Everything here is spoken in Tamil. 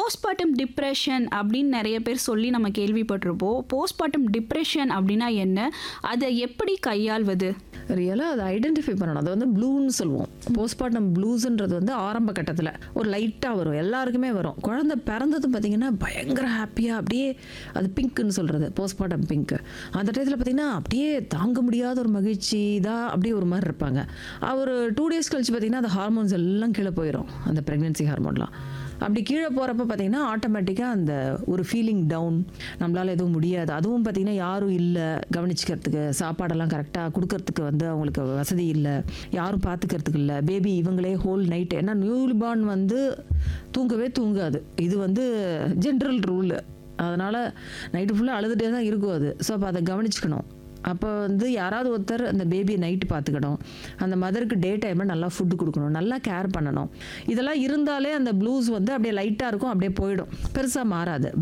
போஸ்ட்மார்ட்டம் டிப்ரெஷன் அப்படின்னு நிறைய பேர் சொல்லி நம்ம கேள்விப்பட்டிருப்போம் போஸ்ட்மார்ட்டம் டிப்ரெஷன் அப்படின்னா என்ன அதை எப்படி கையாள்வது ரியலாக அதை ஐடென்டிஃபை பண்ணணும் அது வந்து ப்ளூன்னு சொல்லுவோம் போஸ்ட்மார்ட்டம் ப்ளூஸ்ன்றது வந்து ஆரம்ப கட்டத்தில் ஒரு லைட்டாக வரும் எல்லாருக்குமே வரும் குழந்தை பிறந்தது பார்த்தீங்கன்னா பயங்கர ஹாப்பியாக அப்படியே அது பிங்க்குன்னு சொல்கிறது போஸ்ட்மார்ட்டம் பிங்க் அந்த டயத்தில் பார்த்தீங்கன்னா அப்படியே தாங்க முடியாத ஒரு மகிழ்ச்சி தான் அப்படியே ஒரு மாதிரி இருப்பாங்க ஒரு டூ டேஸ் கழிச்சு பார்த்தீங்கன்னா அந்த ஹார்மோன்ஸ் எல்லாம் கீழே போயிடும் அந்த ப்ரெக்னென்சி ஹார்மோன்லாம் அப்படி கீழே போகிறப்ப பார்த்தீங்கன்னா ஆட்டோமேட்டிக்காக அந்த ஒரு ஃபீலிங் டவுன் நம்மளால் எதுவும் முடியாது அதுவும் பார்த்தீங்கன்னா யாரும் இல்லை கவனிச்சுக்கிறதுக்கு சாப்பாடெல்லாம் கரெக்டாக கொடுக்கறதுக்கு வந்து அவங்களுக்கு வசதி இல்லை யாரும் பார்த்துக்கிறதுக்கு இல்லை பேபி இவங்களே ஹோல் நைட் ஏன்னா நியூலி பார்ன் வந்து தூங்கவே தூங்காது இது வந்து ஜென்ரல் ரூல் அதனால் நைட்டு ஃபுல்லாக அழுதுகிட்டே தான் இருக்கும் அது ஸோ அப்போ அதை கவனிச்சுக்கணும் அப்போ வந்து யாராவது ஒருத்தர் அந்த பேபியை நைட்டு பார்த்துக்கணும் அந்த மதருக்கு டே டைமில் நல்லா ஃபுட்டு கொடுக்கணும் நல்லா கேர் பண்ணணும் இதெல்லாம் இருந்தாலே அந்த ப்ளூஸ் வந்து அப்படியே லைட்டாக இருக்கும் அப்படியே போயிடும் பெருசாக மாறாது